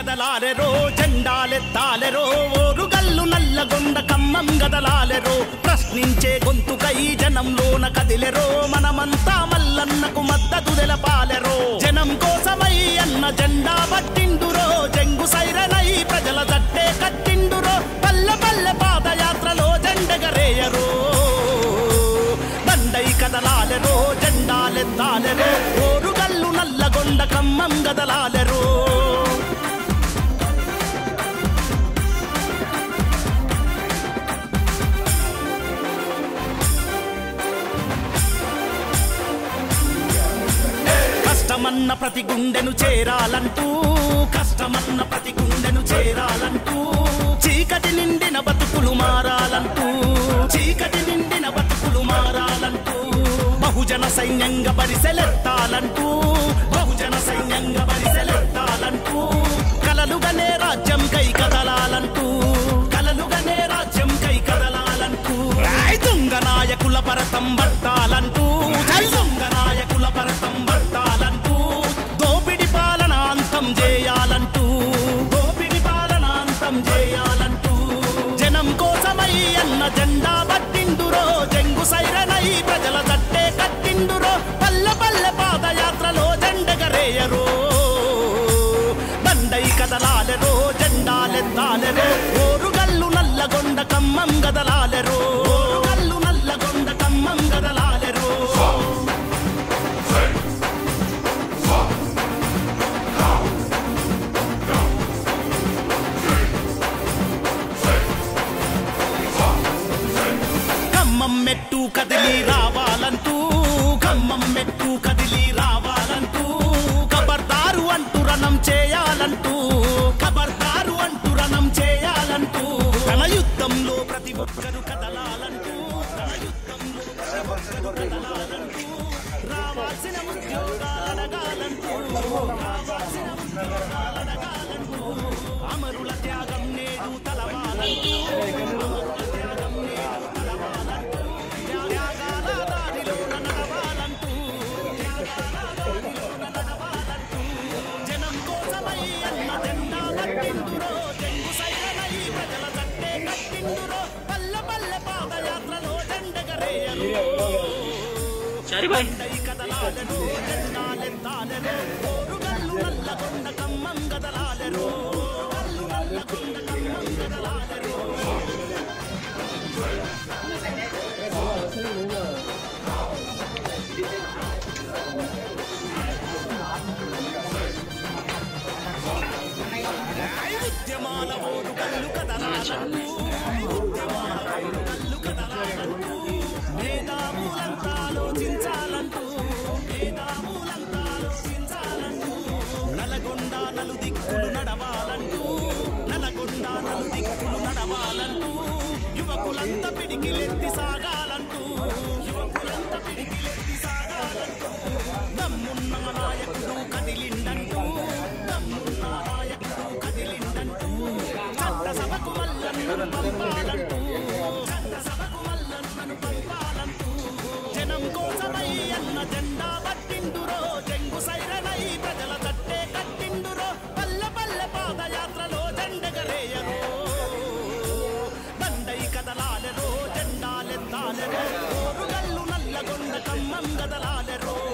కదలాలెరో జెండాలెత్తాలెరో ఓరుగల్లు నల్లగొండ కమ్మం గదలాలెరో ప్రశ్నించే గొంతుకై జనంలోన కదిలెరో మనమంతా మల్లన్నకు మద్దతు తెలపాలెరో జనం కోసమై అన్న జెండా పట్టిండురో జంగు సైరనై ప్రజల జట్టే కట్టిండురో పల్లె పల్లె పాదయాత్రలో జెండగరేయరో దండై కదలాలెరో జెండాలెత్తాలెరో ఓరుగల్లు నల్లగొండ కమ్మం గదలాలెరో కష్టమన్న ప్రతి గుండెను చేరాలంటూ కష్టమన్న ప్రతి గుండెను చేరాలంటూ చీకటి నిండిన బతుకులు మారాలంటూ చీకటి నిండిన బతుకులు మారాలంటూ బహుజన సైన్యంగా బరిసెలెత్తాలంటూ బహుజన సైన్యంగా బరిసెలెత్తాలంటూ కలలుగనే రాజ్యం కై కదలాలంటూ కలలుగనే రాజ్యం కై కదలాలంటూ రాయ్ దొంగ నాయకుల భరతం పట్టాలంటూ జై దొంగ నాయకుల భరతం పట్టాలంటూ దోపిడి పాలన అంతం చేయాలంటూ దోపిడి పాలన అంతం చేయాలంటూ జనం కోసమై అన్న జెండా పట్టిండురో జంగు సైరనై ప్రజల జట్టే కట్టిండురో పల్లె పల్లె పాదయాత్రలో జెండగరేయరో బండై కదలాలెరో జెండాలెత్తాలెరో ఓరుగల్లు నల్లగొండ కమ్మం గదలాలెరో ఓరుగల్లు నల్లగొండ కమ్మం గదలాలెరో ఖమ్మం మెట్టు కదిలి రావాలంటూ ఖమ్మం మెట్టు కదిలి రావాలంటూ ఖబర్దారు అంటూ రణం చేయాలంటూ ఖబర్దారు అంటూ రణం చేయాలంటూ తన యుద్ధంలో ప్రతి ఒక్కరు కదలాలంటూ తన యుద్ధంలో ప్రతి ఒక్కరు కదలాలంటూ రావాల్సిన ఉద్యోగాలనగాలంటూ రావాల్సిన ఉద్యోగాలనగాలంటూ అమరుల త్యాగం నేడు తలవాలంటూ అమరుల త్యాగం నేడు తలవాలంటూ త్యాగాల దారిలోన నడవాలంటూ త్యాగాల దారిలోన నడవాలంటూ జనం కోసమై అన్న జెండా పట్టిండురో జంగు సైరనై ప్రజల జట్టే కట్టిండురో పల్లె పల్లె పాదయాత్రలో జెండగరేయరు చారిబాయ్ దండై కదలాలెరో జెండాలెత్తాలెరో ఓరుగల్లు నల్లగొండ కమ్మం గదలాలెరో ఓరుగల్లు నల్లగొండ కమ్మం గదలాలెరో ఉద్యమాల ఓరుగల్లు కదలాలంటూ ఉద్యమాల ఓరుగల్లు కదలాలంటూ మేధావులంతా ఆలోచించాలంటూ మేధావులంతా ఆలోచించాలంటూ నలగొండ నలు దిక్కులు నడవాలంటూ నలగొండ నలు దిక్కులు నడవాలంటూ యువకులంతా పిడికిలెత్తి సాగాలంటూ యువకులంతా పిడికిలెత్తి సాగాలంటూ దమ్మున్న నాయకుడు కదిలిండంటూ దమ్మున్న నాయకుడు కదిలిండంటూ చట్టసభకు మల్లన్నను పంపాలంటూ చట్టసభకు మల్లన్నను పంపాలంటూ జనం కోసమై అన్న జెండా పట్టిండురో జంగు సైరనై ప్రజల తట్టే కట్టిండురో పల్లె పల్లె పాదయాత్రలో జెండగరేయరో బండై కదలాలెరో జెండాలెత్తాలెరో ఓరుగల్లు నల్లగొండ కమ్మం గదలాలెరో